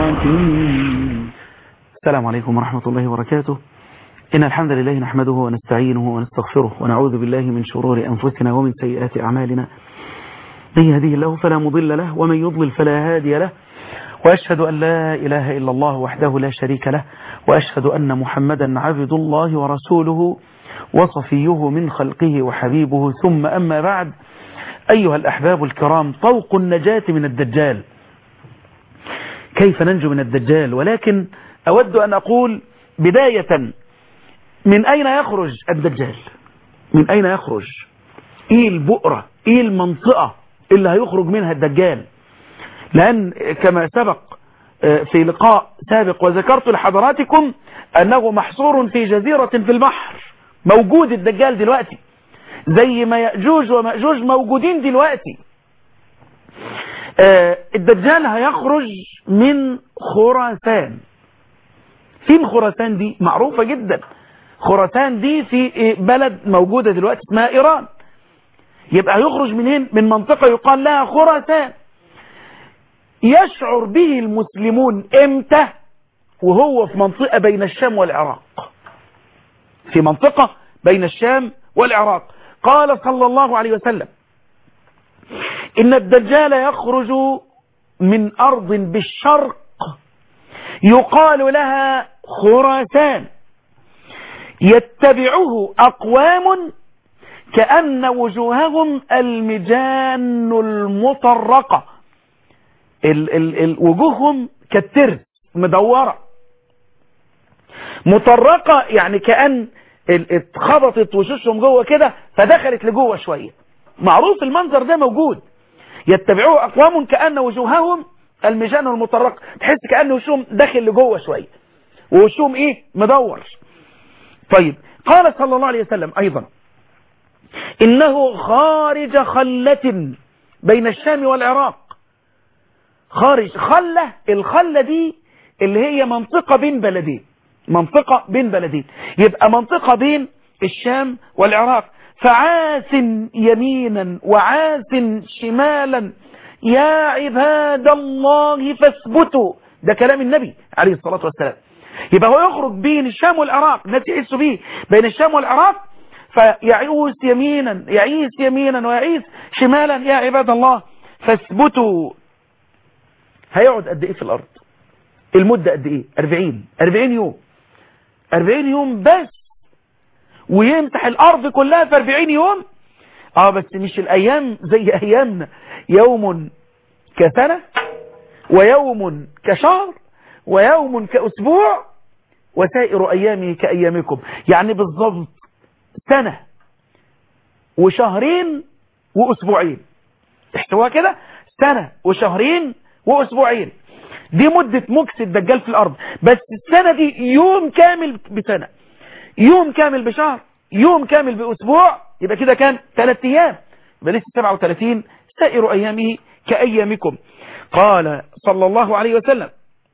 الحكيم السلام عليكم ورحمة الله وبركاته إن الحمد لله نحمده ونستعينه ونستغفره ونعوذ بالله من شرور أنفسنا ومن سيئات أعمالنا من يهديه الله فلا مضل له ومن يضلل فلا هادي له وأشهد أن لا إله إلا الله وحده لا شريك له وأشهد أن محمدا عبد الله ورسوله وصفيه من خلقه وحبيبه ثم أما بعد أيها الأحباب الكرام طوق النجاة من الدجال كيف ننجو من الدجال ولكن أود أن أقول بداية من أين يخرج الدجال من أين يخرج إيه البؤرة إيه المنطقة اللي هيخرج منها الدجال لأن كما سبق في لقاء سابق وذكرت لحضراتكم أنه محصور في جزيرة في البحر موجود الدجال دلوقتي زي ما يأجوج ومأجوج موجودين دلوقتي الدجال هيخرج من خراسان فين خراسان دي معروفة جدا خراسان دي في بلد موجودة دلوقتي اسمها إيران يبقى هيخرج منين من منطقة يقال لها خراسان يشعر به المسلمون امتى وهو في منطقة بين الشام والعراق في منطقة بين الشام والعراق قال صلى الله عليه وسلم إن الدجال يخرج من أرض بالشرق يقال لها خراسان يتبعه أقوام كأن وجوههم المجان المطرقة ال ال ال وجوههم كالترس مدورة مطرقة يعني كأن اتخبطت وشوشهم جوه كده فدخلت لجوه شوية معروف المنظر ده موجود يتبعوه أقوام كأن وجوههم المجان المطرقة تحس كأن وشهم داخل لجوه شوية ووشهم ايه مدور طيب قال صلى الله عليه وسلم أيضا إنه خارج خلة بين الشام والعراق خارج خلة الخلة دي اللي هي منطقة بين بلدين منطقة بين بلدين يبقى منطقة بين الشام والعراق فعاس يمينا وعاس شمالا يا عباد الله فاثبتوا ده كلام النبي عليه الصلاة والسلام يبقى هو يخرج بين الشام والعراق الناس يحسوا بيه بين الشام والعراق فيعيس يمينا يعيس يمينا ويعيس شمالا يا عباد الله فاثبتوا هيقعد قد ايه في الارض المدة قد ايه 40 40 يوم 40 يوم بس ويمسح الارض كلها في 40 يوم اه بس مش الايام زي ايامنا يوم كسنة ويوم كشهر ويوم كأسبوع وسائر أيامه كأيامكم يعني بالضبط سنة وشهرين وأسبوعين احتوى كده سنة وشهرين وأسبوعين دي مدة مكس الدجال في الأرض بس السنة دي يوم كامل بسنة يوم كامل بشهر يوم كامل بأسبوع يبقى كده كان ثلاث أيام يبقى لسه 37 سائر أيامه كأيامكم قال صلى الله عليه وسلم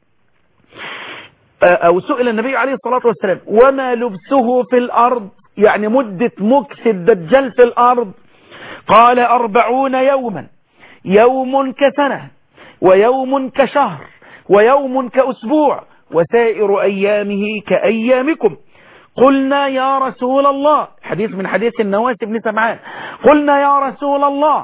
أو سئل النبي عليه الصلاة والسلام وما لبسه في الأرض يعني مدة مكس الدجال في الأرض قال أربعون يوما يوم كسنة ويوم كشهر ويوم كأسبوع وسائر أيامه كأيامكم قلنا يا رسول الله حديث من حديث النواس بن سمعان قلنا يا رسول الله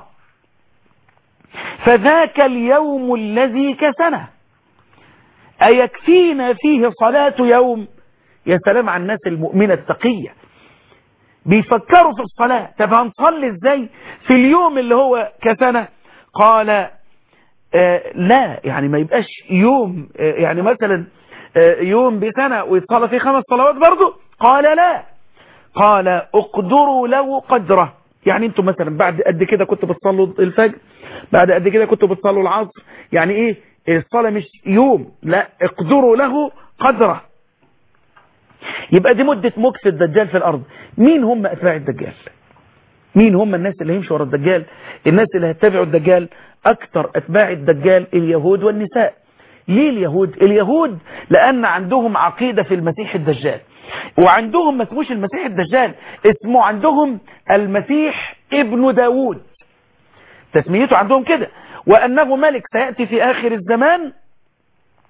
فذاك اليوم الذي كسنه أيكفينا فيه صلاة يوم يا سلام على الناس المؤمنة التقية بيفكروا في الصلاة طب هنصلي ازاي في اليوم اللي هو كسنة قال آه لا يعني ما يبقاش يوم آه يعني مثلا آه يوم بسنة ويتصلى فيه خمس صلوات برضو قال لا قال اقدروا له قدره يعني انتم مثلا بعد قد كده كنتوا بتصلوا الفجر بعد قد كده كنتوا بتصلوا العصر يعني ايه الصلاة مش يوم لا اقدروا له قدره يبقى دي مدة مكس الدجال في الارض مين هم اتباع الدجال مين هم الناس اللي هيمشوا ورا الدجال الناس اللي هيتبعوا الدجال اكتر اتباع الدجال اليهود والنساء ليه اليهود اليهود لان عندهم عقيدة في المسيح الدجال وعندهم ما اسموش المسيح الدجال اسمه عندهم المسيح ابن داود تسميته عندهم كده وأنه ملك سيأتي في آخر الزمان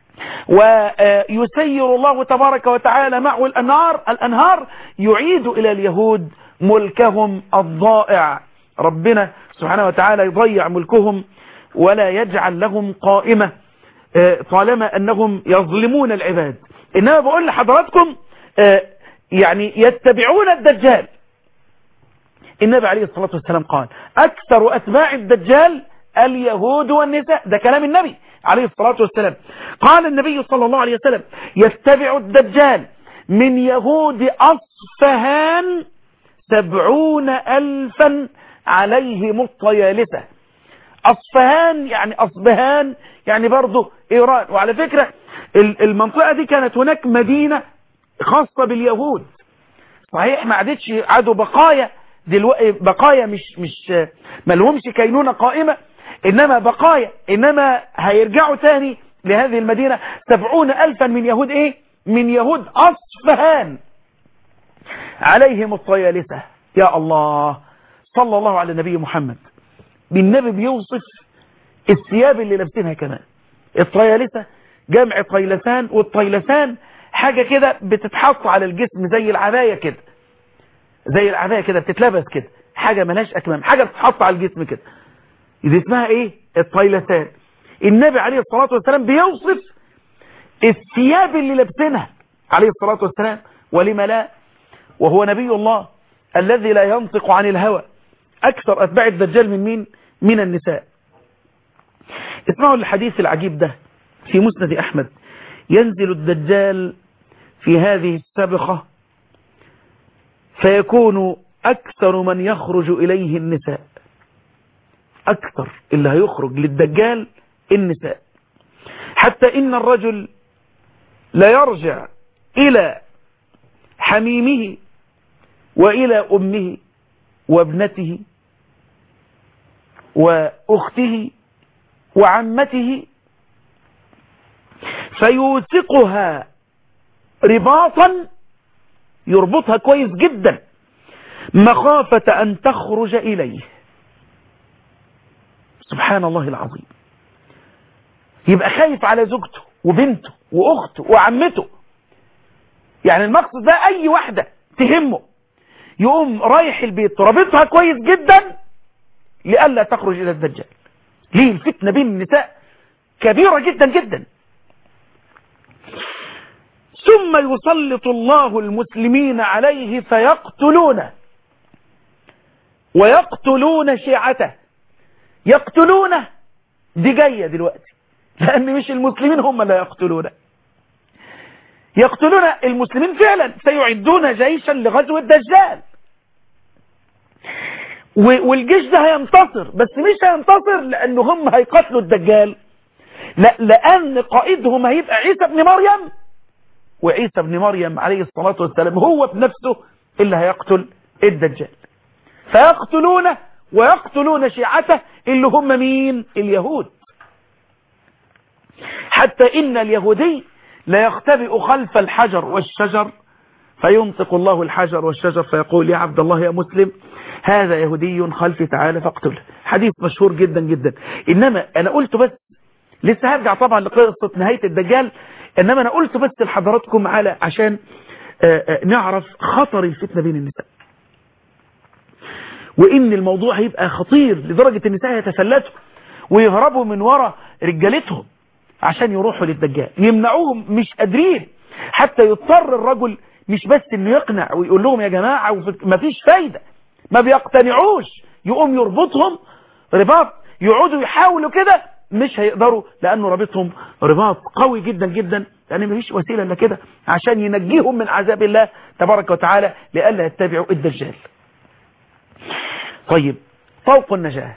ويسير الله تبارك وتعالى معه الأنهار الأنهار يعيد إلى اليهود ملكهم الضائع ربنا سبحانه وتعالى يضيع ملكهم ولا يجعل لهم قائمة طالما أنهم يظلمون العباد إنما بقول لحضراتكم يعني يتبعون الدجال النبي عليه الصلاة والسلام قال أكثر أتباع الدجال اليهود والنساء ده كلام النبي عليه الصلاة والسلام قال النبي صلى الله عليه وسلم يتبع الدجال من يهود أصفهان سبعون ألفا عليهم الطيالسة أصفهان يعني أصبهان يعني برضه إيران وعلى فكرة المنطقة دي كانت هناك مدينة خاصة باليهود صحيح ما عادتش عادوا بقايا دلوقتي بقايا مش مش ما لهمش كينونة قائمة إنما بقايا إنما هيرجعوا تاني لهذه المدينة سبعون ألفا من يهود إيه من يهود أصفهان عليهم الطيالسة يا الله صلى الله على النبي محمد بالنبي بيوصف الثياب اللي لابسينها كمان الطيالسة جمع طيلسان والطيلسان حاجة كده بتتحط على الجسم زي العباية كده زي العباية كده بتتلبس كده حاجة ملاش أكمام حاجة بتتحط على الجسم كده دي اسمها ايه الطيلسان النبي عليه الصلاة والسلام بيوصف الثياب اللي لابسينها عليه الصلاة والسلام ولما لا وهو نبي الله الذي لا ينطق عن الهوى أكثر أتباع الدجال من مين من النساء اسمعوا الحديث العجيب ده في مسند أحمد ينزل الدجال في هذه السابقة فيكون أكثر من يخرج إليه النساء أكثر اللي هيخرج للدجال النساء حتى إن الرجل لا يرجع إلى حميمه وإلى أمه وابنته وأخته وعمته فيوثقها رباطا يربطها كويس جدا مخافة أن تخرج إليه سبحان الله العظيم يبقى خايف على زوجته وبنته وأخته وعمته يعني المقصد ده أي واحدة تهمه يقوم رايح البيت رابطها كويس جدا لئلا تخرج إلى الدجال ليه الفتنة بين النساء كبيرة جدا جدا ثم يسلط الله المسلمين عليه فيقتلونه ويقتلون شيعته يقتلونه دي جاية دلوقتي لأن مش المسلمين هم اللي يقتلونه يقتلون المسلمين فعلا سيعدون جيشا لغزو الدجال والجيش ده هينتصر بس مش هينتصر لأنه هم هيقتلوا الدجال لا لأن قائدهم هيبقى عيسى بن مريم وعيسى بن مريم عليه الصلاة والسلام هو بنفسه اللي هيقتل الدجال فيقتلونه ويقتلون شيعته اللي هم مين اليهود حتى إن اليهودي لا يختبئ خلف الحجر والشجر فينطق الله الحجر والشجر فيقول يا عبد الله يا مسلم هذا يهودي خلفي تعالى فاقتله حديث مشهور جدا جدا إنما أنا قلت بس لسه هرجع طبعا لقصة نهاية الدجال إنما أنا قلت بس لحضراتكم على عشان نعرف خطر الفتنة بين النساء وإن الموضوع هيبقى خطير لدرجة النساء يتفلتوا ويهربوا من وراء رجالتهم عشان يروحوا للدجال يمنعوهم مش قادرين حتى يضطر الرجل مش بس انه يقنع ويقول لهم يا جماعة مفيش فايدة ما بيقتنعوش يقوم يربطهم رباط يقعدوا يحاولوا كده مش هيقدروا لانه رابطهم رباط قوي جدا جدا يعني مفيش وسيلة الا كده عشان ينجيهم من عذاب الله تبارك وتعالى لئلا يتبعوا الدجال طيب فوق النجاة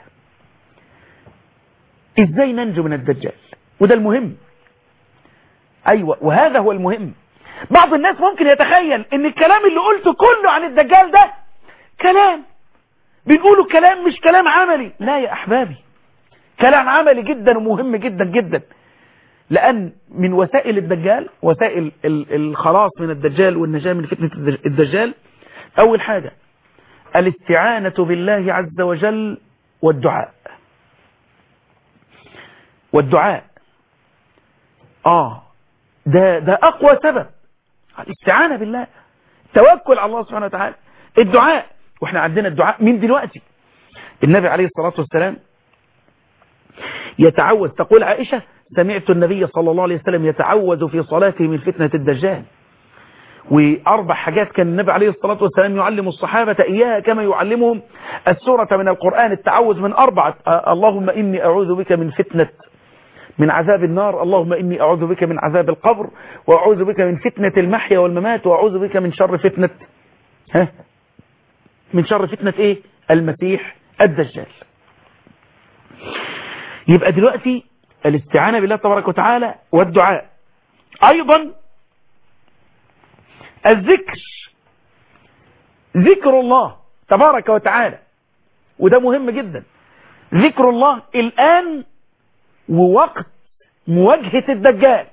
ازاي ننجو من الدجال وده المهم ايوه وهذا هو المهم بعض الناس ممكن يتخيل ان الكلام اللي قلته كله عن الدجال ده كلام بنقوله كلام مش كلام عملي لا يا احبابي كلام عملي جدا ومهم جدا جدا لان من وسائل الدجال وسائل الخلاص من الدجال والنجاة من فتنة الدجال اول حاجة الاستعانة بالله عز وجل والدعاء والدعاء آه ده, ده أقوى سبب الاستعانة بالله توكل على الله سبحانه وتعالى الدعاء واحنا عندنا الدعاء من دلوقتي النبي عليه الصلاة والسلام يتعوذ تقول عائشة سمعت النبي صلى الله عليه وسلم يتعوذ في صلاته من فتنة الدجال وأربع حاجات كان النبي عليه الصلاة والسلام يعلم الصحابة إياها كما يعلمهم السورة من القرآن التعوذ من أربعة اللهم إني أعوذ بك من فتنة من عذاب النار اللهم إني أعوذ بك من عذاب القبر وأعوذ بك من فتنة المحيا والممات وأعوذ بك من شر فتنة ها من شر فتنة إيه المسيح الدجال يبقى دلوقتي الاستعانة بالله تبارك وتعالى والدعاء أيضا الذكر ذكر الله تبارك وتعالى وده مهم جدا ذكر الله الآن ووقت مواجهة الدجال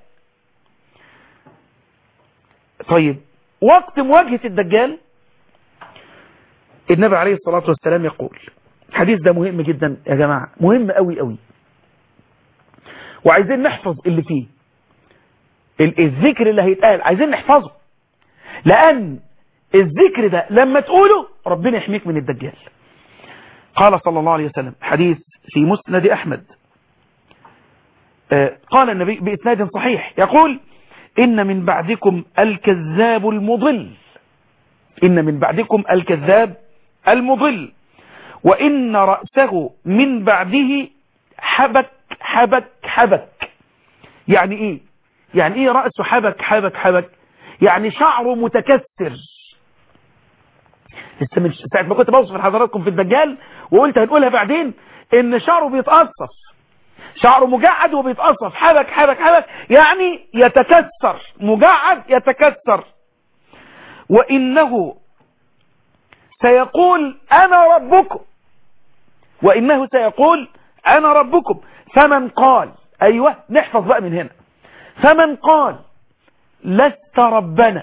طيب وقت مواجهة الدجال النبي عليه الصلاة والسلام يقول الحديث ده مهم جدا يا جماعة مهم قوي قوي وعايزين نحفظ اللي فيه الذكر اللي هيتقال عايزين نحفظه لأن الذكر ده لما تقوله ربنا يحميك من الدجال قال صلى الله عليه وسلم حديث في مسند أحمد قال النبي بإسناد صحيح يقول إن من بعدكم الكذاب المضل إن من بعدكم الكذاب المضل وإن رأسه من بعده حبك حبك حبك يعني إيه يعني إيه رأسه حبك حبك حبك يعني شعره متكسر لسه من ساعة ما كنت بوصف لحضراتكم في الدجال وقلت هنقولها بعدين ان شعره بيتقصف شعره مجعد وبيتقصف حبك حبك حبك يعني يتكسر مجعد يتكسر وإنه سيقول أنا ربكم وإنه سيقول أنا ربكم فمن قال أيوة نحفظ بقى من هنا فمن قال لست ربنا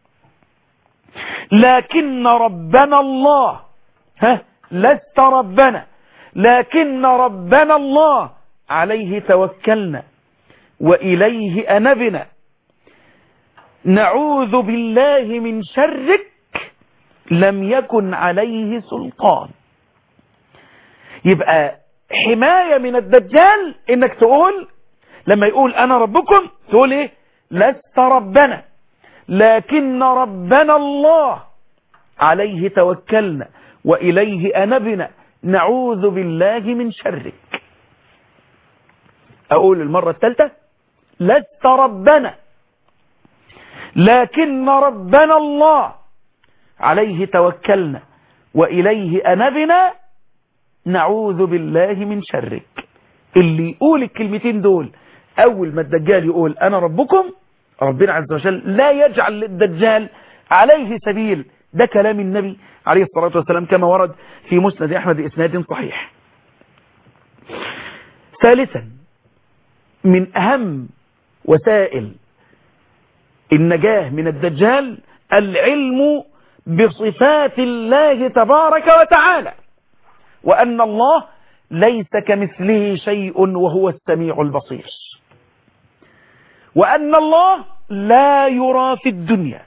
لكن ربنا الله ها لست ربنا لكن ربنا الله عليه توكلنا وإليه أنبنا نعوذ بالله من شرك لم يكن عليه سلطان يبقى حماية من الدجال انك تقول لما يقول انا ربكم تقول ايه لست ربنا لكن ربنا الله عليه توكلنا وإليه أنبنا نعوذ بالله من شرك أقول المرة الثالثة لست ربنا لكن ربنا الله عليه توكلنا وإليه أنبنا نعوذ بالله من شرك اللي يقول الكلمتين دول أول ما الدجال يقول أنا ربكم ربنا عز وجل لا يجعل للدجال عليه سبيل ده كلام النبي عليه الصلاة والسلام كما ورد في مسند أحمد بإسناد صحيح ثالثا من أهم وسائل النجاة من الدجال العلم بصفات الله تبارك وتعالى وأن الله ليس كمثله شيء وهو السميع البصير وأن الله لا يرى في الدنيا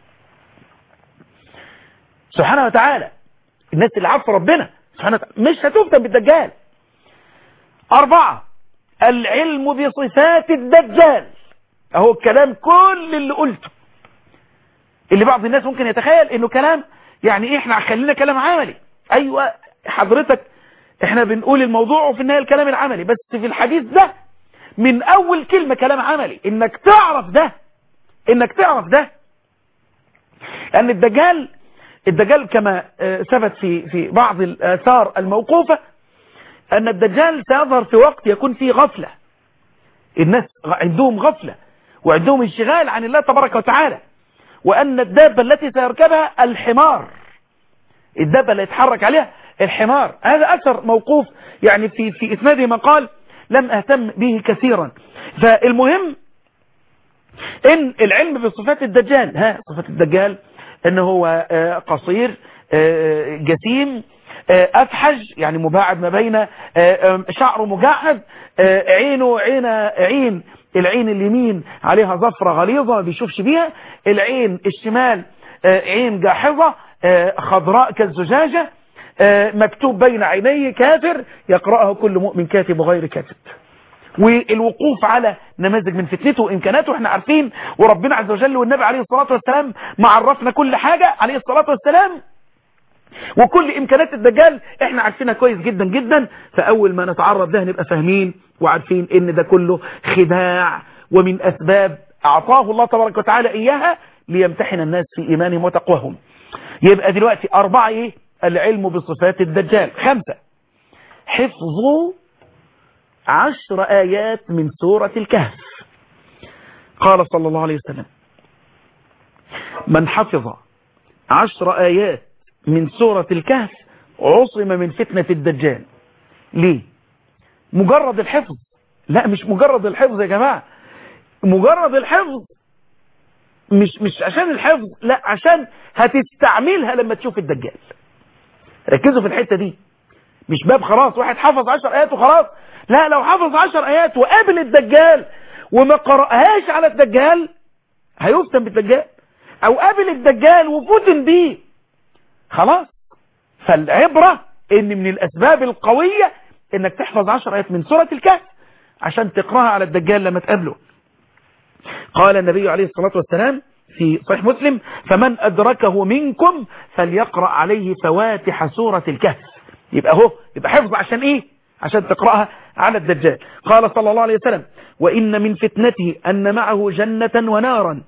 سبحانه وتعالى الناس اللي عارفه ربنا سبحانه وتعالى مش هتفتن بالدجال أربعة العلم بصفات الدجال أهو الكلام كل اللي قلته اللي بعض الناس ممكن يتخيل انه كلام يعني ايه احنا خلينا كلام عملي ايوه حضرتك احنا بنقول الموضوع وفي النهايه الكلام العملي بس في الحديث ده من اول كلمة كلام عملي انك تعرف ده انك تعرف ده لان الدجال الدجال كما ثبت في في بعض الاثار الموقوفة ان الدجال سيظهر في وقت يكون فيه غفلة الناس عندهم غفلة وعندهم انشغال عن الله تبارك وتعالى وأن الدابة التي سيركبها الحمار الدابة اللي يتحرك عليها الحمار هذا أثر موقوف يعني في في إسناده مقال لم أهتم به كثيرا فالمهم إن العلم بصفات الدجال ها صفات الدجال إن هو قصير جسيم أفحج يعني مباعد ما بين شعره مجعد عينه عين عين العين اليمين عليها ظفرة غليظة ما بيشوفش بيها العين الشمال عين جاحظة خضراء كالزجاجة مكتوب بين عينيه كافر يقرأه كل مؤمن كاتب وغير كاتب والوقوف على نماذج من فتنته وإمكاناته احنا عارفين وربنا عز وجل والنبي عليه الصلاة والسلام معرفنا كل حاجة عليه الصلاة والسلام وكل إمكانات الدجال احنا عارفينها كويس جدا جدا فأول ما نتعرض ده نبقى فاهمين وعارفين ان ده كله خداع ومن أسباب أعطاه الله تبارك وتعالى إياها ليمتحن الناس في إيمانهم وتقواهم يبقى دلوقتي أربعة إيه العلم بصفات الدجال خمسة حفظ عشر آيات من سورة الكهف قال صلى الله عليه وسلم من حفظ عشر آيات من سورة الكهف عصم من فتنة الدجال ليه مجرد الحفظ لا مش مجرد الحفظ يا جماعة مجرد الحفظ مش مش عشان الحفظ لا عشان هتستعملها لما تشوف الدجال ركزوا في الحتة دي مش باب خلاص واحد حفظ عشر آيات وخلاص لا لو حفظ عشر آيات وقابل الدجال وما قرأهاش على الدجال هيفتن بالدجال او قابل الدجال وفتن بيه خلاص فالعبرة ان من الاسباب القوية انك تحفظ عشر آيات من سورة الكهف عشان تقرأها على الدجال لما تقابله قال النبي عليه الصلاة والسلام في صحيح مسلم فمن أدركه منكم فليقرأ عليه فواتح سورة الكهف يبقى هو يبقى حفظ عشان ايه عشان تقرأها على الدجال قال صلى الله عليه وسلم وإن من فتنته أن معه جنة ونارا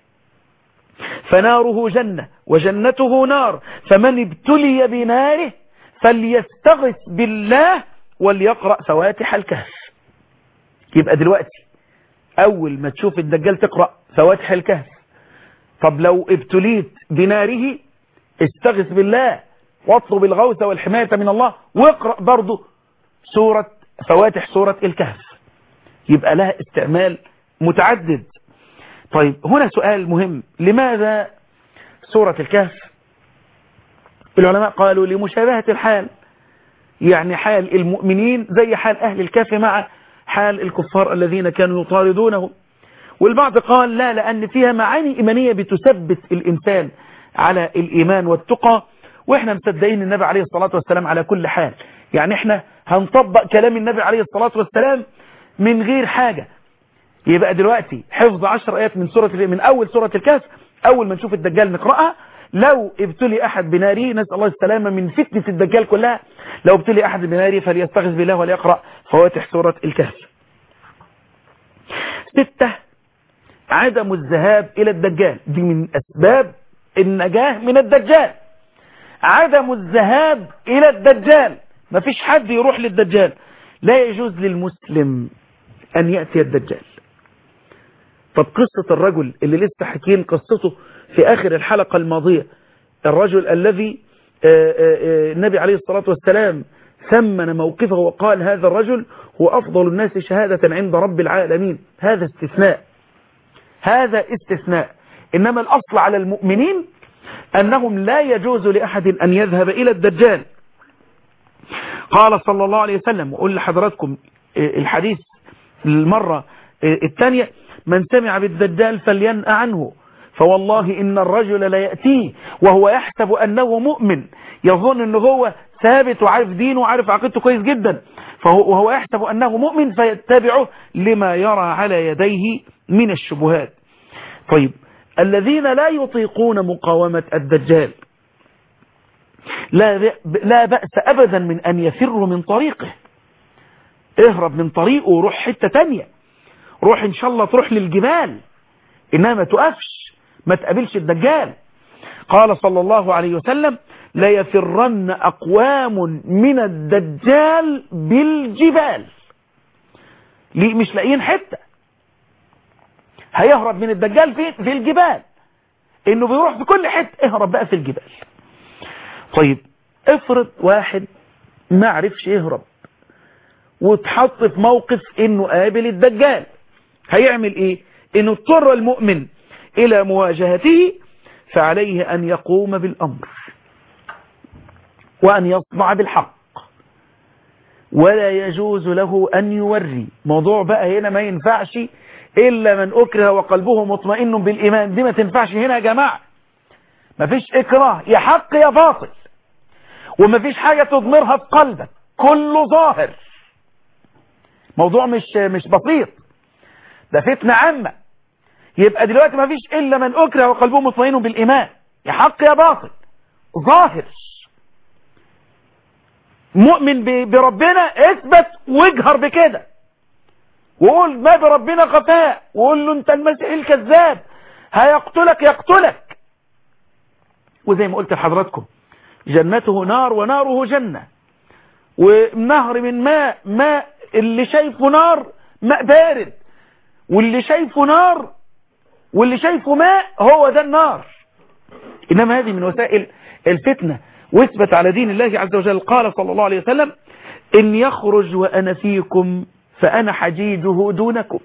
فناره جنة وجنته نار فمن ابتلي بناره فليستغث بالله وليقرأ فواتح الكهف يبقى دلوقتي أول ما تشوف الدجال تقرأ فواتح الكهف طب لو ابتليت بناره استغث بالله واطلب الغوث والحماية من الله واقرأ برضه سورة فواتح سورة الكهف يبقى لها استعمال متعدد طيب هنا سؤال مهم لماذا سورة الكهف العلماء قالوا لمشابهة الحال يعني حال المؤمنين زي حال أهل الكهف مع حال الكفار الذين كانوا يطاردونهم والبعض قال لا لأن فيها معاني إيمانية بتثبت الإنسان على الإيمان والتقى وإحنا مصدقين النبي عليه الصلاة والسلام على كل حال يعني إحنا هنطبق كلام النبي عليه الصلاة والسلام من غير حاجة يبقى دلوقتي حفظ عشر آيات من سورة من أول سورة الكهف أول ما نشوف الدجال نقرأها لو ابتلي أحد بناره نسأل الله السلامة من فتنة الدجال كلها لو ابتلي أحد بناره فليستغذ بالله وليقرأ فواتح سورة الكهف ستة عدم الذهاب إلى الدجال دي من أسباب النجاة من الدجال عدم الذهاب إلى الدجال ما فيش حد يروح للدجال لا يجوز للمسلم أن يأتي الدجال طب قصة الرجل اللي لسه حكين قصته في آخر الحلقة الماضية الرجل الذي النبي عليه الصلاة والسلام ثمن موقفه وقال هذا الرجل هو أفضل الناس شهادة عند رب العالمين هذا استثناء هذا استثناء إنما الأصل على المؤمنين أنهم لا يجوز لأحد أن يذهب إلى الدجال قال صلى الله عليه وسلم وقول لحضراتكم الحديث المرة الثانية من سمع بالدجال فلينأ عنه فوالله إن الرجل لا يأتيه وهو يحسب أنه مؤمن يظن أنه هو ثابت وعارف دينه وعارف عقيدته كويس جدا فهو وهو يحسب أنه مؤمن فيتبعه لما يرى على يديه من الشبهات طيب الذين لا يطيقون مقاومة الدجال لا لا بأس أبدا من أن يفروا من طريقه اهرب من طريقه وروح حتة تانية روح إن شاء الله تروح للجبال إنها ما تقفش ما تقابلش الدجال قال صلى الله عليه وسلم لا يفرن أقوام من الدجال بالجبال ليه مش لاقيين حتة هيهرب من الدجال في, في الجبال انه بيروح في كل حتة اهرب بقى في الجبال طيب افرض واحد ما عرفش يهرب واتحط في موقف انه قابل الدجال هيعمل ايه انه اضطر المؤمن الى مواجهته فعليه ان يقوم بالامر وان يصنع بالحق ولا يجوز له ان يوري موضوع بقى هنا ما ينفعش إلا من أكره وقلبه مطمئن بالإيمان دي ما تنفعش هنا يا جماعة ما فيش إكراه يا حق يا باطل وما فيش حاجة تضمرها في قلبك كله ظاهر موضوع مش مش بسيط ده فتنة عامة يبقى دلوقتي ما فيش إلا من أكره وقلبه مطمئن بالإيمان يا حق يا باطل ظاهر مؤمن بربنا اثبت واجهر بكده وقول ما بربنا خفاء وقول له انت المسيح الكذاب هيقتلك يقتلك وزي ما قلت لحضراتكم جنته نار وناره جنة ونهر من ماء ماء اللي شايفه نار ماء بارد واللي شايفه نار واللي شايفه ماء هو ده النار إنما هذه من وسائل الفتنة واثبت على دين الله عز وجل قال صلى الله عليه وسلم إن يخرج وأنا فيكم فأنا حجيجه دونكم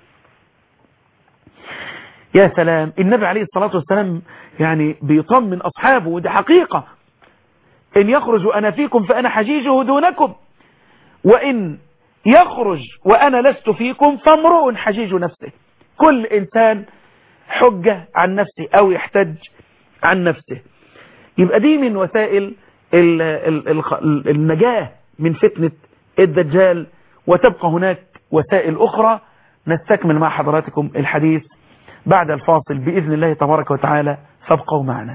يا سلام النبي عليه الصلاة والسلام يعني بيطمن أصحابه ودي حقيقة إن يخرج وأنا فيكم فأنا حجيجه دونكم وإن يخرج وأنا لست فيكم فامرؤ حجيج نفسه كل إنسان حجة عن نفسه أو يحتج عن نفسه يبقى دي من وسائل ال ال ال النجاة من فتنة الدجال وتبقى هناك وسائل أخرى نستكمل مع حضراتكم الحديث بعد الفاصل بإذن الله تبارك وتعالى فابقوا معنا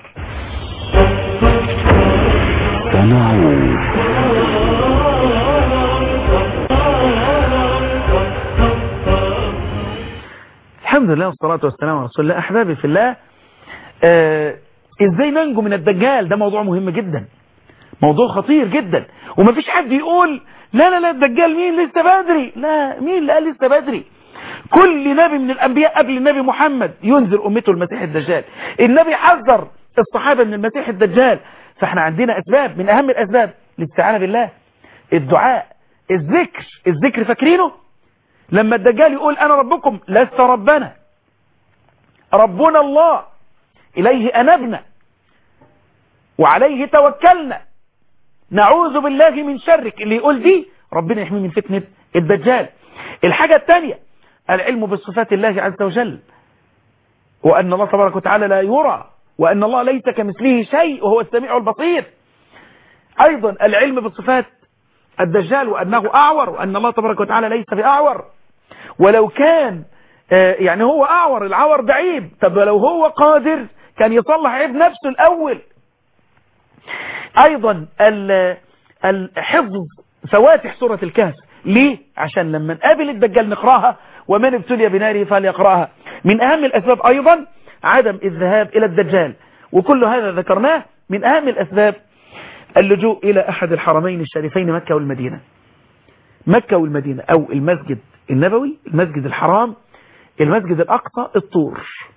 الحمد لله والصلاة والسلام على رسول الله أحبابي في الله آه ازاي ننجو من الدجال ده موضوع مهم جدا موضوع خطير جدا ومفيش حد يقول لا لا لا الدجال مين لسه بدري لا مين اللي قال لسه بدري كل نبي من الأنبياء قبل النبي محمد ينذر أمته المسيح الدجال النبي حذر الصحابة من المسيح الدجال فاحنا عندنا أسباب من أهم الأسباب الاستعانة بالله الدعاء الذكر الذكر فاكرينه لما الدجال يقول أنا ربكم لست ربنا ربنا الله إليه أنبنا وعليه توكلنا نعوذ بالله من شرك اللي يقول دي ربنا يحميه من فتنة الدجال الحاجة الثانية العلم بصفات الله عز وجل وأن الله تبارك وتعالى لا يرى وأن الله ليس كمثله شيء وهو السميع البصير أيضا العلم بصفات الدجال وأنه أعور وأن الله تبارك وتعالى ليس بأعور ولو كان يعني هو أعور العور ده عيب طب لو هو قادر كان يصلح عيب نفسه الأول أيضا الحفظ فواتح سورة الكهف ليه؟ عشان لما نقابل الدجال نقراها ومن ابتلي بناره فليقراها من أهم الأسباب أيضا عدم الذهاب إلى الدجال وكل هذا ذكرناه من أهم الأسباب اللجوء إلى أحد الحرمين الشريفين مكة والمدينة مكة والمدينة أو المسجد النبوي المسجد الحرام المسجد الأقصى الطور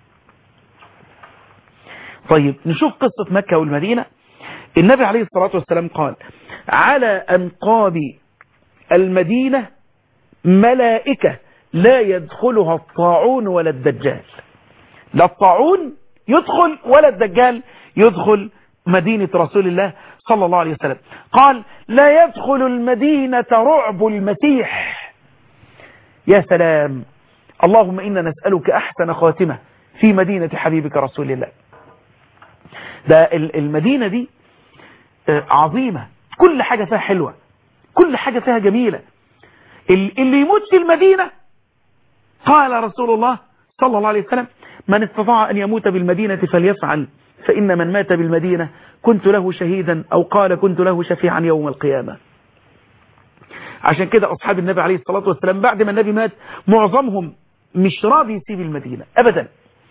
طيب نشوف قصة مكة والمدينة النبي عليه الصلاة والسلام قال على أنقاب المدينة ملائكة لا يدخلها الطاعون ولا الدجال لا الطاعون يدخل ولا الدجال يدخل مدينة رسول الله صلى الله عليه وسلم قال لا يدخل المدينة رعب المسيح يا سلام اللهم إنا نسألك أحسن خاتمة في مدينة حبيبك رسول الله ده المدينة دي عظيمة كل حاجة فيها حلوة كل حاجة فيها جميلة اللي يموت في المدينة قال رسول الله صلى الله عليه وسلم من استطاع أن يموت بالمدينة فليفعل فإن من مات بالمدينة كنت له شهيدا أو قال كنت له شفيعا يوم القيامة عشان كده أصحاب النبي عليه الصلاة والسلام بعد ما النبي مات معظمهم مش راضي يسيب المدينة أبدا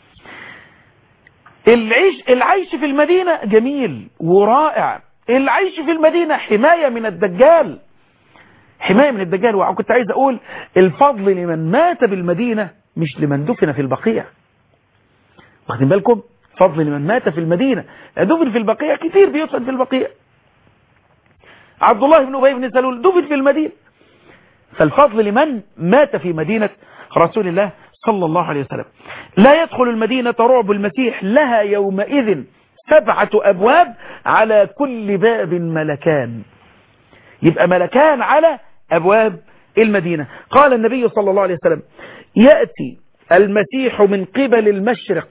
العيش العيش في المدينة جميل ورائع العيش في المدينة حماية من الدجال حماية من الدجال وكنت عايز أقول الفضل لمن مات بالمدينة مش لمن دفن في البقيع واخدين بالكم فضل لمن مات في المدينة دفن في البقيع كتير بيدفن في البقيع عبد الله بن أبي بن سلول دفن في المدينة فالفضل لمن مات في مدينة رسول الله صلى الله عليه وسلم لا يدخل المدينة رعب المسيح لها يومئذ سبعة أبواب على كل باب ملكان يبقى ملكان على أبواب المدينة قال النبي صلى الله عليه وسلم يأتي المسيح من قبل المشرق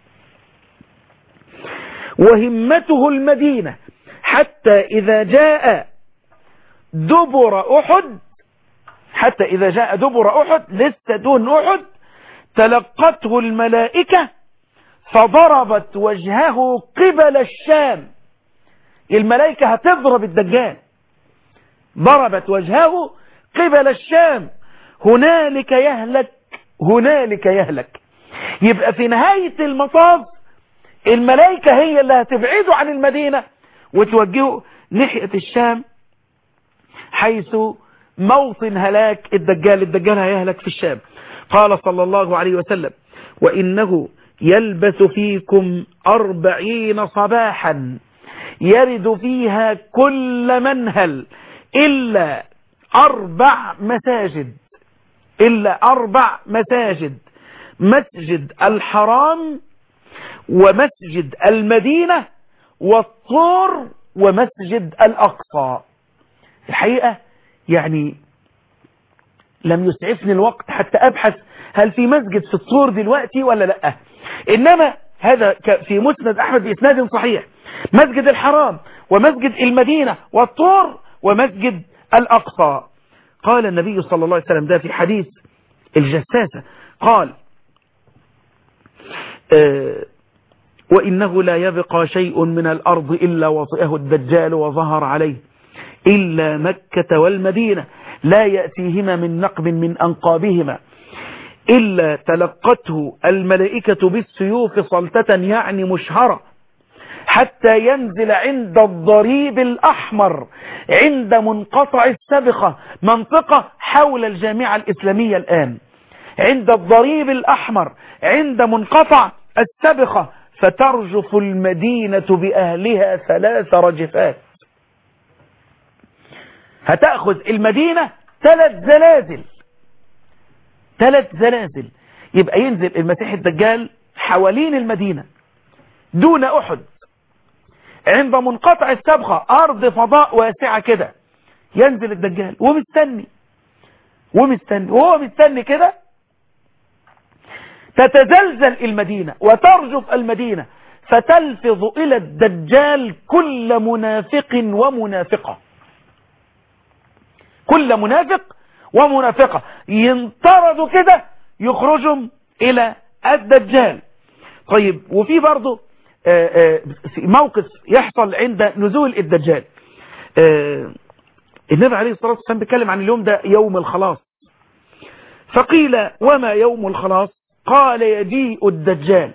وهمته المدينة حتى إذا جاء دبر أحد حتى إذا جاء دبر أحد لسه دون أحد تلقته الملائكة فضربت وجهه قبل الشام الملائكة هتضرب الدجال ضربت وجهه قبل الشام هنالك يهلك هنالك يهلك يبقى في نهاية المطاف الملائكة هي اللي هتبعده عن المدينة وتوجهه ناحية الشام حيث موطن هلاك الدجال الدجال هيهلك في الشام قال صلى الله عليه وسلم وإنه يلبث فيكم أربعين صباحا يرد فيها كل منهل إلا أربع مساجد إلا أربع مساجد مسجد الحرام ومسجد المدينة والطور ومسجد الأقصى الحقيقة يعني لم يسعفني الوقت حتى أبحث هل في مسجد في الطور دلوقتي ولا لا إنما هذا في مسند أحمد بإسناد صحيح مسجد الحرام ومسجد المدينة والطور ومسجد الأقصى قال النبي صلى الله عليه وسلم ده في حديث الجساسة قال آه وإنه لا يبقى شيء من الأرض إلا وطئه الدجال وظهر عليه إلا مكة والمدينة لا يأتيهما من نقب من أنقابهما إلا تلقته الملائكة بالسيوف صلتة يعني مشهرة حتى ينزل عند الضريب الأحمر عند منقطع السبخة منطقة حول الجامعة الإسلامية الآن عند الضريب الأحمر عند منقطع السبخة فترجف المدينة بأهلها ثلاث رجفات هتأخذ المدينة ثلاث زلازل ثلاث زلازل يبقى ينزل المسيح الدجال حوالين المدينة دون أحد عند منقطع السبخة أرض فضاء واسعة كده ينزل الدجال ومستني ومستني وهو مستني كده تتزلزل المدينة وترجف المدينة فتلفظ إلى الدجال كل منافق ومنافقة كل منافق ومنافقة ينطردوا كده يخرجوا إلى الدجال طيب وفي برضه في موقف يحصل عند نزول الدجال النبي عليه الصلاة والسلام بيتكلم عن اليوم ده يوم الخلاص فقيل وما يوم الخلاص قال يجيء الدجال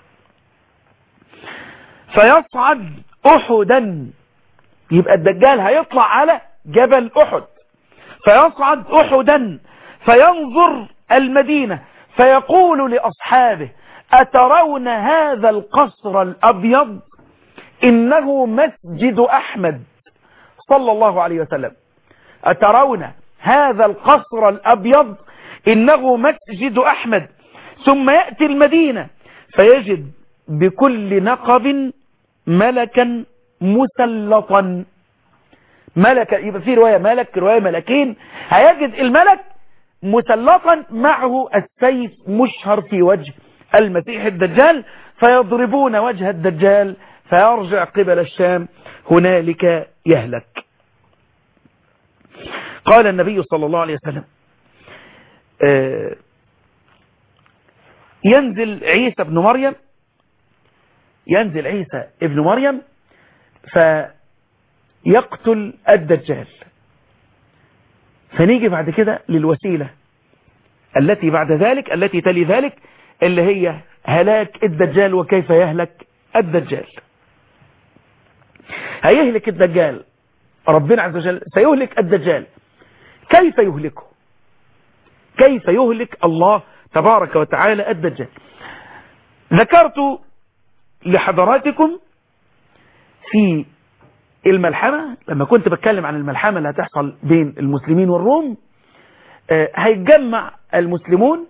فيصعد أحدا يبقى الدجال هيطلع على جبل أحد فيصعد أحدا فينظر المدينة فيقول لأصحابه أترون هذا القصر الأبيض إنه مسجد أحمد صلى الله عليه وسلم أترون هذا القصر الأبيض إنه مسجد أحمد ثم يأتي المدينة فيجد بكل نقب ملكا مسلطا ملك يبقى في رواية ملك رواية ملكين هيجد الملك مسلطا معه السيف مشهر في وجه المسيح الدجال فيضربون وجه الدجال فيرجع قبل الشام هنالك يهلك قال النبي صلى الله عليه وسلم آه ينزل عيسى ابن مريم ينزل عيسى ابن مريم فيقتل الدجال فنيجي بعد كده للوسيلة التي بعد ذلك التي تلي ذلك اللي هي هلاك الدجال وكيف يهلك الدجال هيهلك الدجال ربنا عز وجل سيهلك الدجال كيف يهلكه كيف يهلك الله تبارك وتعالى الدجال ذكرت لحضراتكم في الملحمة لما كنت بتكلم عن الملحمة اللي هتحصل بين المسلمين والروم هيتجمع المسلمون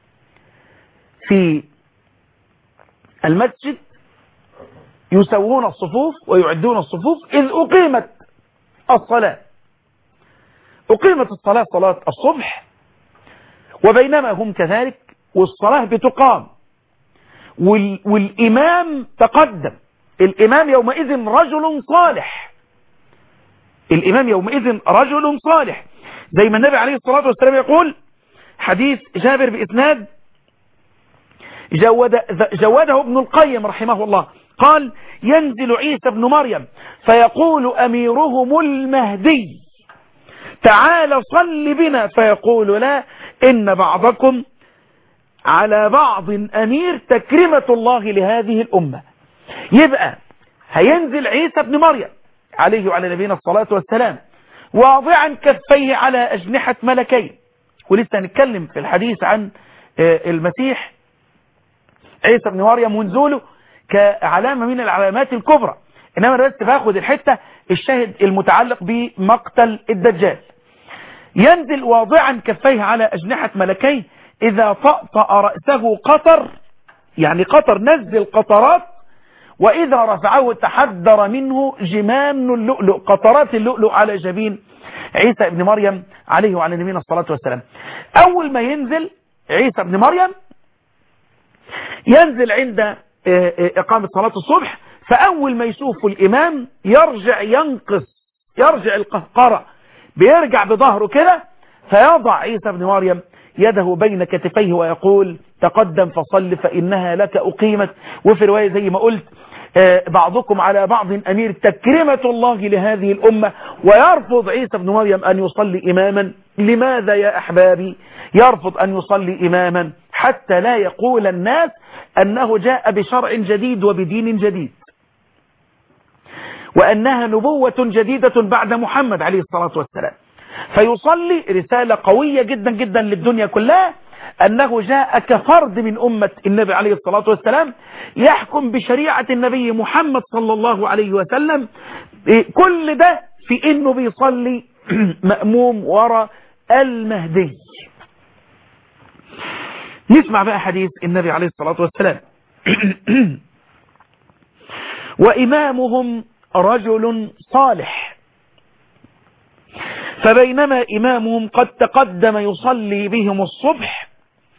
في المسجد يسوون الصفوف ويعدون الصفوف إذ أقيمت الصلاة أقيمت الصلاة صلاة الصبح وبينما هم كذلك والصلاة بتقام وال والإمام تقدم الإمام يومئذ رجل صالح الإمام يومئذ رجل صالح زي ما النبي عليه الصلاة والسلام يقول حديث جابر بإسناد جود جوده ابن القيم رحمه الله قال ينزل عيسى بن مريم فيقول أميرهم المهدي تعال صل بنا فيقول لا إن بعضكم على بعض أمير تكرمة الله لهذه الأمة يبقى هينزل عيسى بن مريم عليه وعلى نبينا الصلاة والسلام واضعا كفيه على أجنحة ملكين ولسه هنتكلم في الحديث عن المسيح عيسى بن مريم ونزوله كعلامة من العلامات الكبرى إنما أنا بس باخد الحتة الشاهد المتعلق بمقتل الدجال ينزل واضعا كفيه على أجنحة ملكين إذا طأطأ رأسه قطر يعني قطر نزل قطرات وإذا رفعه تحذر منه جمان اللؤلؤ قطرات اللؤلؤ على جبين عيسى ابن مريم عليه وعلى نبينا الصلاة والسلام أول ما ينزل عيسى ابن مريم ينزل عند إقامة صلاة الصبح فأول ما يشوف الإمام يرجع ينقص يرجع القهقرة بيرجع بظهره كده فيضع عيسى ابن مريم يده بين كتفيه ويقول تقدم فصل فإنها لك أقيمت وفي رواية زي ما قلت بعضكم على بعض أمير تكرمة الله لهذه الأمة ويرفض عيسى بن مريم أن يصلي إماما لماذا يا أحبابي يرفض أن يصلي إماما حتى لا يقول الناس أنه جاء بشرع جديد وبدين جديد وأنها نبوة جديدة بعد محمد عليه الصلاة والسلام فيصلي رسالة قوية جدا جدا للدنيا كلها أنه جاء كفرد من أمة النبي عليه الصلاة والسلام يحكم بشريعة النبي محمد صلى الله عليه وسلم كل ده في إنه بيصلي مأموم وراء المهدي نسمع بقى حديث النبي عليه الصلاة والسلام وإمامهم رجل صالح فبينما إمامهم قد تقدم يصلي بهم الصبح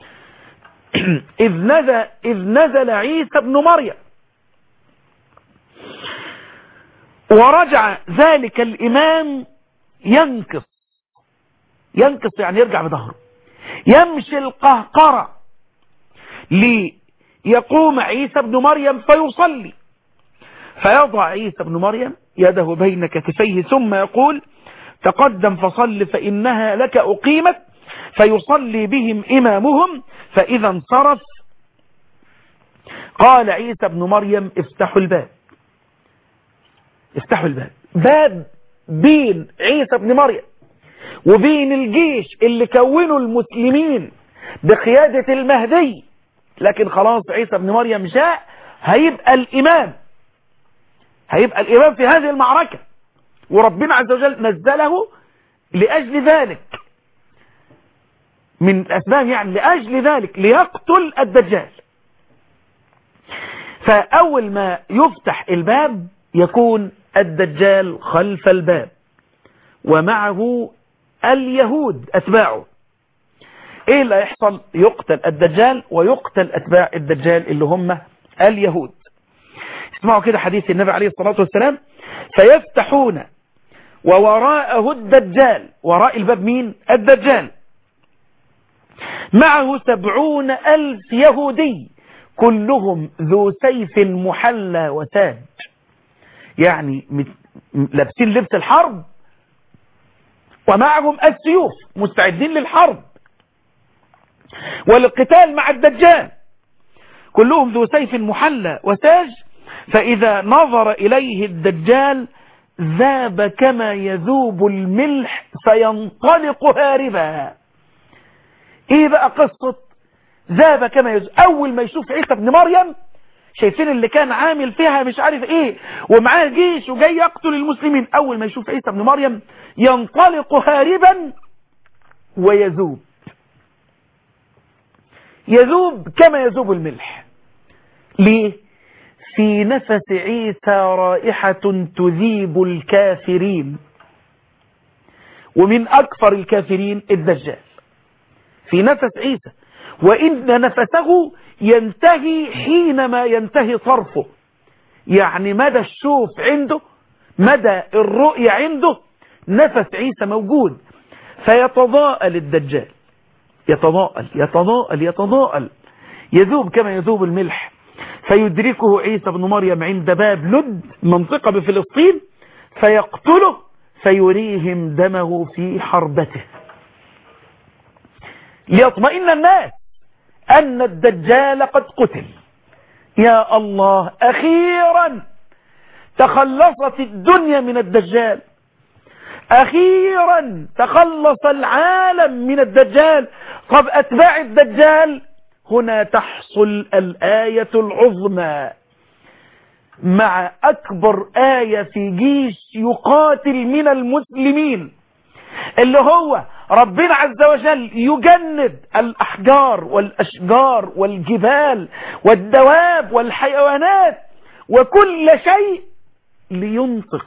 إذ نزل, إذ نزل عيسى بن مريم ورجع ذلك الإمام ينكص ينكص يعني يرجع بظهره يمشي القهقرة ليقوم عيسى بن مريم فيصلي فيضع عيسى بن مريم يده بين كتفيه ثم يقول تقدم فصل فإنها لك أقيمت فيصلي بهم إمامهم فإذا انصرف قال عيسى بن مريم افتحوا الباب افتحوا الباب باب بين عيسى بن مريم وبين الجيش اللي كونوا المسلمين بقيادة المهدي لكن خلاص عيسى بن مريم جاء هيبقى الإمام هيبقى الإمام في هذه المعركة وربنا عز وجل نزله لأجل ذلك من الأسباب يعني لأجل ذلك ليقتل الدجال فأول ما يفتح الباب يكون الدجال خلف الباب ومعه اليهود أتباعه ايه اللي هيحصل يقتل الدجال ويقتل أتباع الدجال اللي هم اليهود اسمعوا كده حديث النبي عليه الصلاة والسلام فيفتحون ووراءه الدجال وراء الباب مين الدجال معه سبعون ألف يهودي كلهم ذو سيف محلى وتاج يعني لابسين لبس الحرب ومعهم السيوف مستعدين للحرب والقتال مع الدجال كلهم ذو سيف محلى وتاج فإذا نظر إليه الدجال ذاب كما يذوب الملح فينطلق هاربا ايه بقى قصة ذاب كما يذوب اول ما يشوف عيسى بن مريم شايفين اللي كان عامل فيها مش عارف ايه ومعاه جيش وجاي يقتل المسلمين اول ما يشوف عيسى بن مريم ينطلق هاربا ويذوب يذوب كما يذوب الملح ليه في نفس عيسى رائحة تذيب الكافرين ومن أكثر الكافرين الدجال في نفس عيسى وإن نفسه ينتهي حينما ينتهي طرفه يعني مدى الشوف عنده مدى الرؤية عنده نفس عيسى موجود فيتضاءل الدجال يتضاءل يتضاءل يتضاءل يذوب كما يذوب الملح فيدركه عيسى بن مريم عند باب لد منطقة بفلسطين فيقتله فيريهم دمه في حربته ليطمئن الناس أن الدجال قد قتل يا الله أخيرا تخلصت الدنيا من الدجال أخيرا تخلص العالم من الدجال طب أتباع الدجال هنا تحصل الآية العظمى مع أكبر آية في جيش يقاتل من المسلمين اللي هو ربنا عز وجل يجند الأحجار والأشجار والجبال والدواب والحيوانات وكل شيء لينطق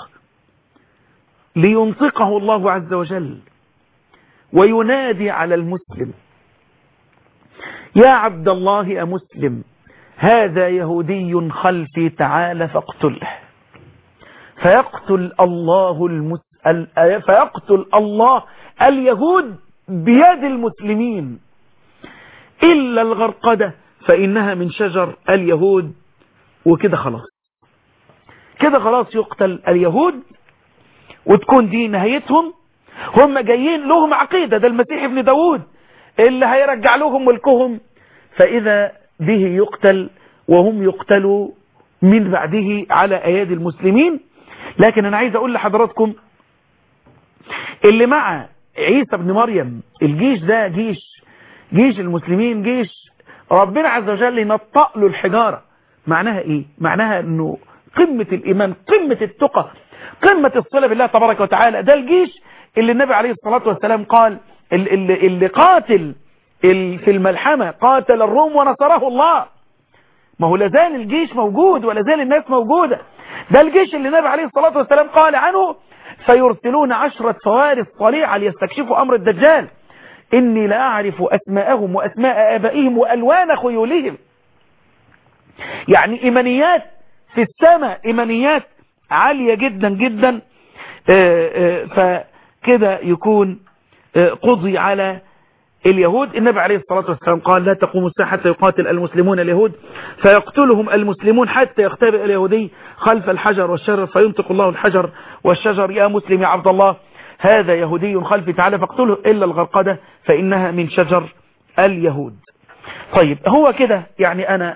لينطقه الله عز وجل وينادي على المسلم يا عبد الله أمسلم هذا يهودي خلفي تعال فاقتله فيقتل الله المس... فيقتل الله اليهود بيد المسلمين إلا الغرقدة فإنها من شجر اليهود وكده خلاص كده خلاص يقتل اليهود وتكون دي نهايتهم هم جايين لهم عقيدة ده المسيح ابن داود اللي هيرجع لهم ملكهم فإذا به يقتل وهم يقتلوا من بعده على أيادي المسلمين لكن أنا عايز أقول لحضراتكم اللي مع عيسى بن مريم الجيش ده جيش جيش المسلمين جيش ربنا عز وجل ينطق له الحجارة معناها ايه معناها انه قمة الايمان قمة التقى قمة الصلة بالله تبارك وتعالى ده الجيش اللي النبي عليه الصلاة والسلام قال اللي, اللي قاتل في الملحمة قاتل الروم ونصره الله ما هو لازال الجيش موجود ولازال الناس موجودة ده الجيش اللي النبي عليه الصلاة والسلام قال عنه فيرسلون عشرة فوارس طليعة ليستكشفوا أمر الدجال إني لا أعرف أسماءهم وأسماء آبائهم وألوان خيولهم يعني إيمانيات في السماء إيمانيات عالية جدا جدا فكده يكون قضي على اليهود النبي عليه الصلاة والسلام قال لا تقوم الساعة حتى يقاتل المسلمون اليهود فيقتلهم المسلمون حتى يختبئ اليهودي خلف الحجر والشجر فينطق الله الحجر والشجر يا مسلم يا عبد الله هذا يهودي خلفي تعالى فاقتله إلا الغرقدة فإنها من شجر اليهود طيب هو كده يعني أنا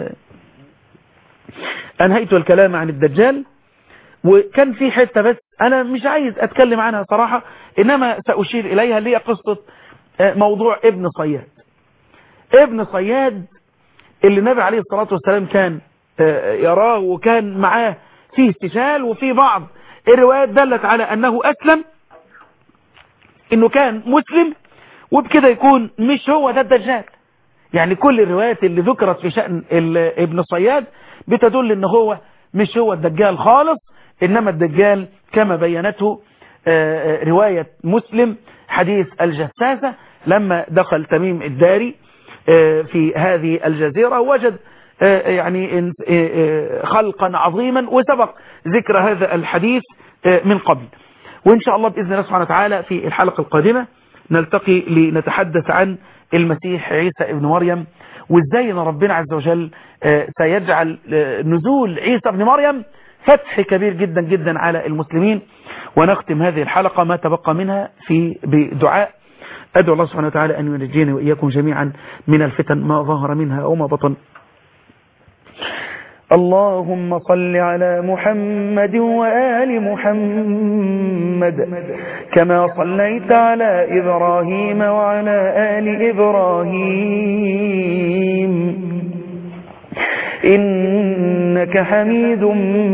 أنهيت الكلام عن الدجال وكان في حتة بس أنا مش عايز أتكلم عنها صراحة إنما سأشير إليها اللي هي قصة موضوع ابن صياد ابن صياد اللي النبي عليه الصلاة والسلام كان يراه وكان معاه فيه استشال وفي بعض الروايات دلت على أنه أسلم انه كان مسلم وبكده يكون مش هو ده الدجال يعني كل الروايات اللي ذكرت في شأن ابن صياد بتدل ان هو مش هو الدجال خالص انما الدجال كما بينته رواية مسلم حديث الجساسة لما دخل تميم الداري في هذه الجزيرة وجد يعني خلقا عظيما وسبق ذكر هذا الحديث من قبل وإن شاء الله بإذن الله سبحانه وتعالى في الحلقة القادمة نلتقي لنتحدث عن المسيح عيسى ابن مريم وإزاي أن ربنا عز وجل سيجعل نزول عيسى ابن مريم فتح كبير جدا جدا على المسلمين ونختم هذه الحلقة ما تبقى منها في بدعاء أدعو الله سبحانه وتعالى أن ينجينا وإياكم جميعا من الفتن ما ظهر منها وما بطن اللهم صل على محمد وآل محمد كما صليت على إبراهيم وعلى آل إبراهيم إنك حميد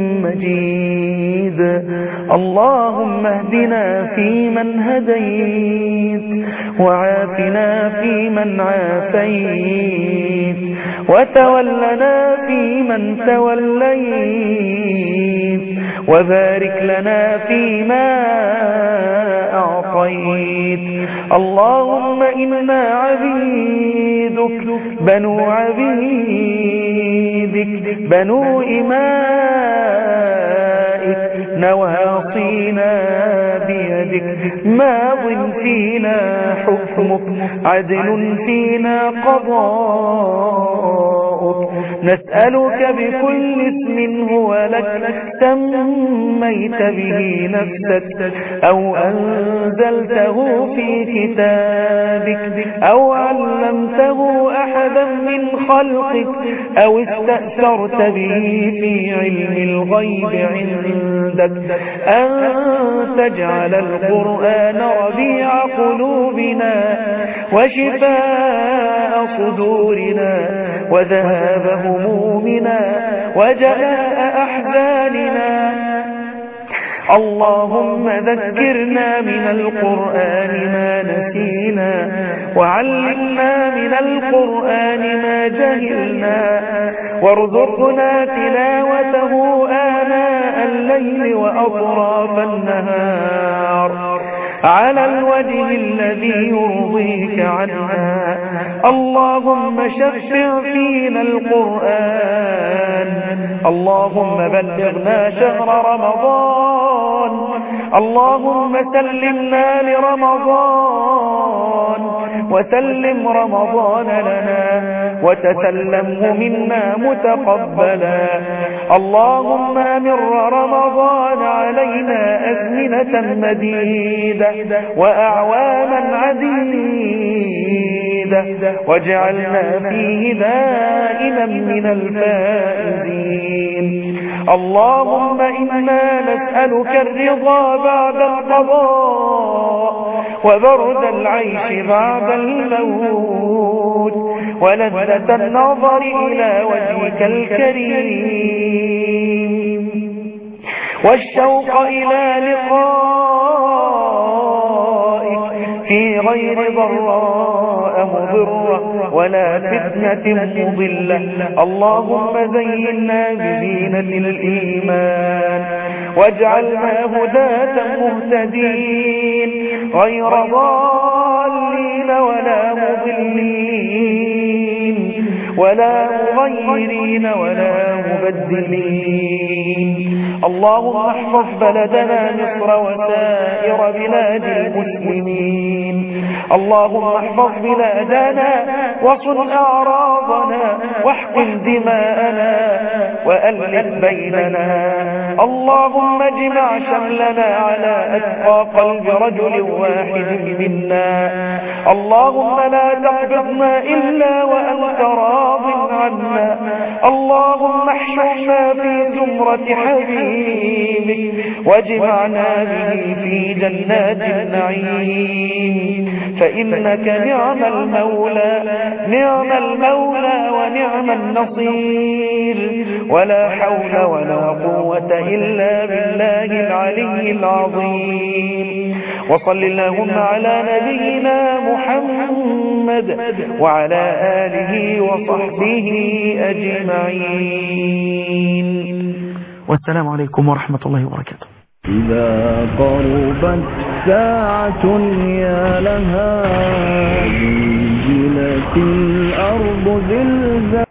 مجيد اللهم اهدنا فيمن هديت وعافنا فيمن عافيت وتولنا فيمن توليت وبارك لنا فيما أعطيت اللهم إنا عبيدك بنو عبيدك بنو إمائك نواصينا بيدك ماض فينا حكمك عدل فينا قضاؤك نسألك بكل اسم هو لك سميت به نفسك أو أنزلته في كتابك أو علمته أحدا من خلقك أو استأثرت به في علم الغيب عندك أن تجعل القرآن ربيع قلوبنا وشفاء صدورنا وذهاب همومنا وجلاء أحزاننا اللهم ذكرنا من القرآن ما نسينا وعلمنا من القرآن ما جهلنا وارزقنا تلاوته آناء الليل وأطراف النهار على الوجه الذي يرضيك عنا اللهم شفع فينا القرآن اللهم بلغنا شهر رمضان اللهم سلمنا لرمضان وسلم رمضان لنا وتسلمه منا متقبلا اللهم امر رمضان علينا أزمنة مديدة وأعواما عديدة واجعلنا فيه دائما من الفائزين اللهم إنا نسألك الرضا بعد القضاء وبرد العيش بعد الموت ولذة النظر إلى وجهك الكريم والشوق إلى لقائك في غير ضراء مضرة ولا فتنة مضلة اللهم زينا بزينة الإيمان واجعلنا هداة مهتدين غير ضالين ولا مضلين ولا مغيرين ولا مبدلين اللهم احفظ بلدنا مصر وسائر بلاد المسلمين اللهم احفظ بلادنا وصن أعراضنا واحقن دماءنا وألف بيننا اللهم اجمع شملنا على أتقى قلب رجل واحد منا اللهم لا تقبضنا إلا وأنت راض عنا اللهم احشرنا في زمرة حبيبك واجمعنا به في جنات النعيم فإنك نعم المولى نعم المولى ونعم النصير ولا حول ولا قوة إلا بالله العلي العظيم وصل اللهم على نبينا محمد وعلى آله وصحبه أجمعين والسلام عليكم ورحمة الله وبركاته إذا قربت ساعة يا لها زلزلت الأرض زلزال